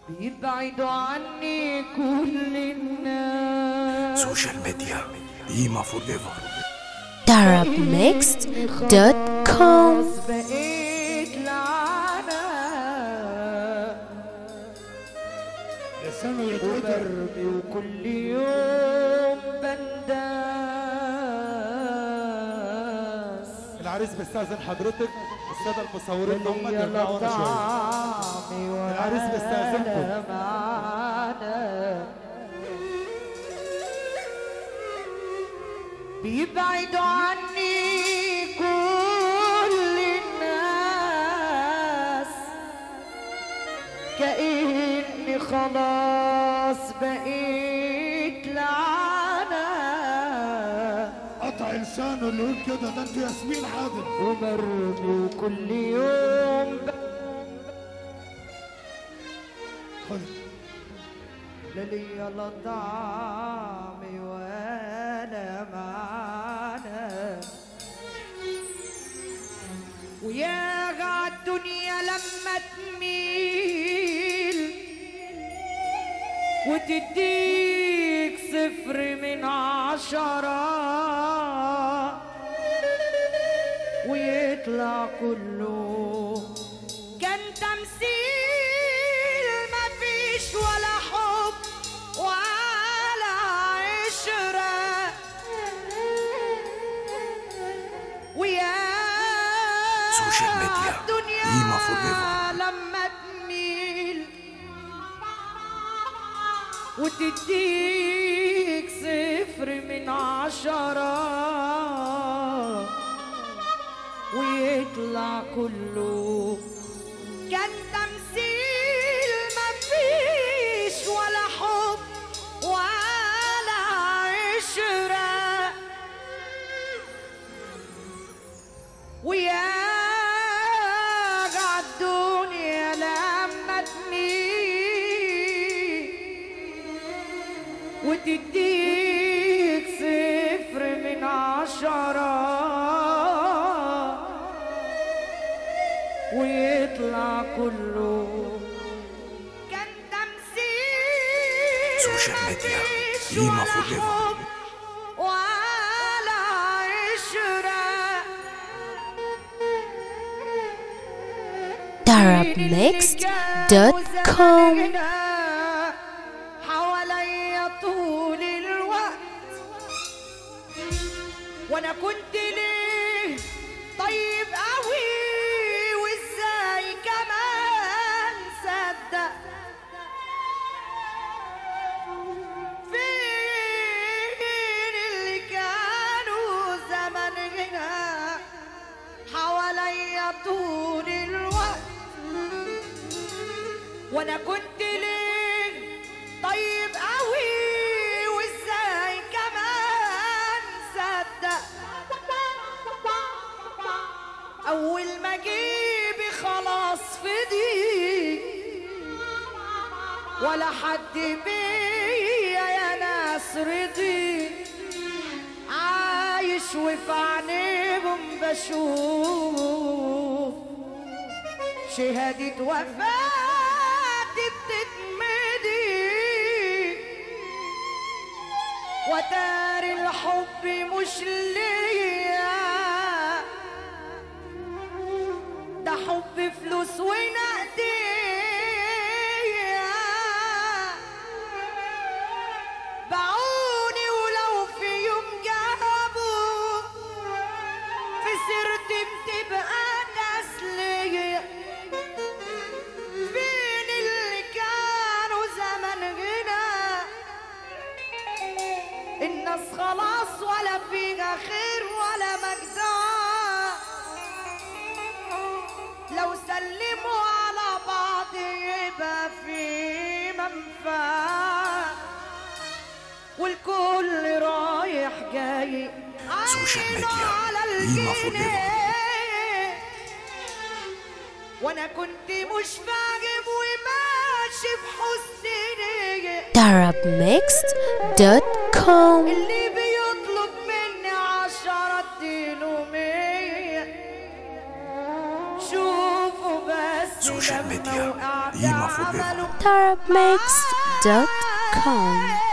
بيبعدوا عني كل الناس سوشيال ميديا قيمة فور ايفر darabmixed.com خلاص بقيت لعنة يا سما يتقدر وبرمي وكل يوم بنداس العريس بيستأذن حضرتك السادة المصورين ان هم يلا يرجعوا ورا شوية طعمي العريس بيستأذنكم. وأنا معانا بيبعدوا عني كل الناس كأني خلاص بقيت لعنة قطع لسانه اللي يقول كده ده انت ياسمين عادل وبرمي وكل يوم ب... خد لا ليا لا طعمي ولا معانا ويا قاعد الدنيا لما تميل وتديك صفر من عشرة ويطلع كله كان تمثيل مفيش ولا حب ولا عشرة ويا سوشيال ميديا الدنيا قيمة forever. لما تميل وتديك صفر من عشرة ويطلع كله كان تمثيل مفيش ولا حب ولا عشرة ويا قاعد الدنيا لما تميل وتديك صفر من عشرة ويطلع كله كان تمثيل سوشيال ميديا مفيش قيمة ولا forever. حب ولا عشرة darabmixed.com حواليا طول الوقت وانا كنت ليه طيب قوي وازاي كمان صدق فين اللي كانوا زمان هنا حواليا طول الوقت وانا كنت ليه طيب قوي وازاي كمان صدق اول ما جيبي خلاص فضي ولا حد بيا يا ناس رضي عايش وفي عينيهم بشوف شهادة وفاتي بتتمدي ودار الحب مش ليا ده حب فلوس ونقدية باعوني ولو في يوم جابوا في سيرتي بتبقى تسلية فين اللي كانوا زمان هنا الناس خلاص ولا فيها خير ولا مجدع لو سلموا على بعض يبقى في منفعة والكل رايح جاي سوشيال عينه ميديا على قيمة forever. الجنيه وانا كنت مش فاهم وماشي بحسن darabmixed.com اللي بيطلب مني عشرة اديله مية سوشيال ميديا قيمة فور ايفر Tarabmix.com